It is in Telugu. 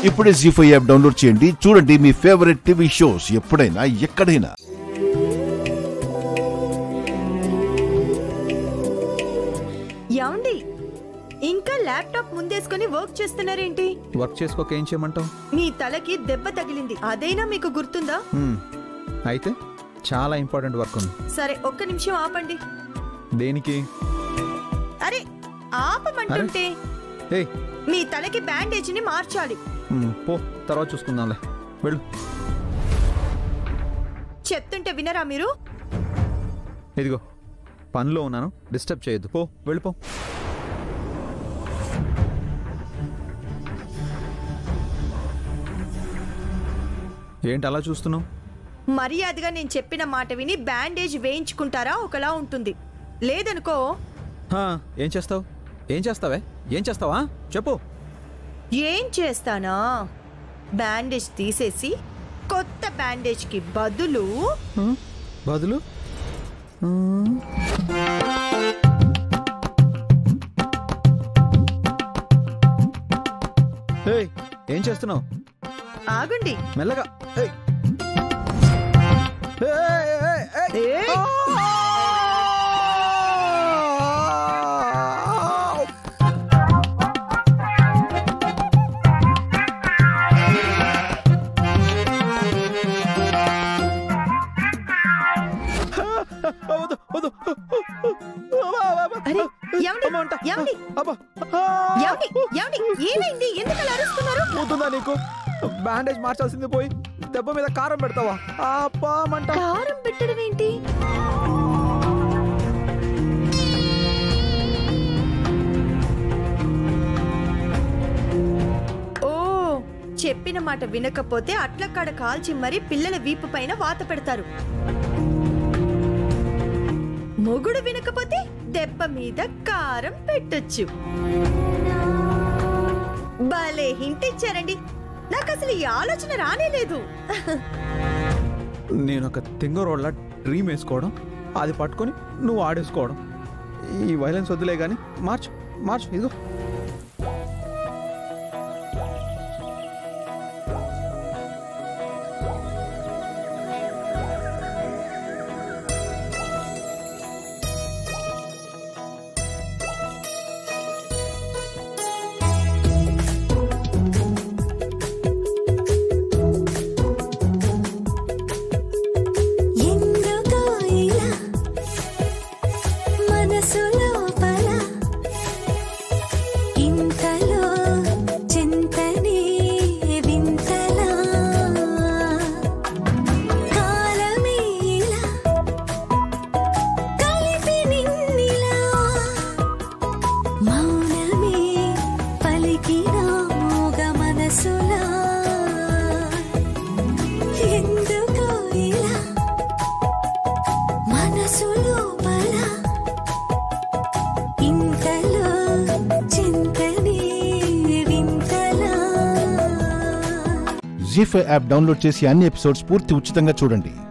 ఇప్పుడే జీ ఫైవ్ యాప్ డౌన్లోడ్ చేయండి చూడండి మీ ఫేవరెట్ టీవీ షోస్ ఎప్పుడైనా ఎక్కడైనా యాండి ఇంకా ల్యాప్టాప్ ముందేసుకొని వర్క్ చేస్తున్నారేంటి వర్క్ చేసుకోక ఏం చేయమంటావు మీ తలకి దెబ్బ తగిలింది అదైనా మీకు గుర్తుందా హ్మ్. అయితే చాలా ఇంపార్టెంట్ వర్క్ ఉంది సరే ఒక్క నిమిషం ఆపండి దేనికి అరే ఆపమంటుంటే ఏయ్ మీ తలకి బ్యాండేజ్ ని మార్చాలి హ్మ్, పో తర్వాత చూసుకుందాంలే వెళ్ళు చెప్తుంటే వినరా మీరు ఇదిగో పనిలో ఉన్నాను డిస్టర్బ్ చేయొద్దు పో వెళ్ళిపో ఏంటి అలా చూస్తున్నావు మర్యాదగా నేను చెప్పిన మాట విని బ్యాండేజ్ వేయించుకుంటారా ఒకలా ఉంటుంది లేదనుకో హా, ఏం చేస్తావు ఏం చేస్తావే ఏం చేస్తావా చెప్పు ఏం చేస్తానా బ్యాండేజ్ తీసేసి కొత్త బ్యాండేజ్ కి బదులు హ? బదులు హ్మ్. ఏయ్, ఏం చేస్తున్నావు ఆగండి మెల్లగా ఏయ్. ఏయ్, ఏయ్, ఏయ్, ఏయ్. ఏయ్. వద్దు, వద్దు. అబ్బా, అబ్బా, అబ్బా. అరే ఏమండి అమ్మా, అంట. ఏమండి అబ్బా. ఏమండి ఏమండి ఏమైంది ఎందుకు అలా అరుస్తున్నారు పోతుందా నీకు బ్యాండేజ్ మార్చాల్సింది పోయి దెబ్బ మీద కారం పెడతావా అబ్బా మంట కారం పెట్టడం ఏంటి ఓ చెప్పిన మాట వినకపోతే అట్లక్కడ కాల్చి మరి పిల్లల వీపు పైన వాత పెడతారు మొగుడు వినకపోతే దెబ్బ మీద కారం పెట్టొచ్చు భలే హింట్ ఇచ్చారండి నాకు అసలు ఈ ఆలోచన రానే లేదు నేను ఒక తింగ రోడ్ల డ్రీమ్ వేసుకోవడం అది పట్టుకొని నువ్వు ఆడేసుకోవడం ఈ వైలెన్స్ వద్దులే కానీ మార్చు మార్చు ఇదిగో ఎందుకో ఇలా మనసు లోపల ఇంతలో చింతనే వింతలా కాలమే ఇలా కలిపి నిన్నిలా మౌనమే పలికిన మూగ మనసులా ఎందుకో ఇలా మనసు లోపల ఇంతలో చింతనే వింతలా జీ ఫైవ్ యాప్ డౌన్లోడ్ చేసి అన్ని ఎపిసోడ్స్ పూర్తి ఉచితంగా చూడండి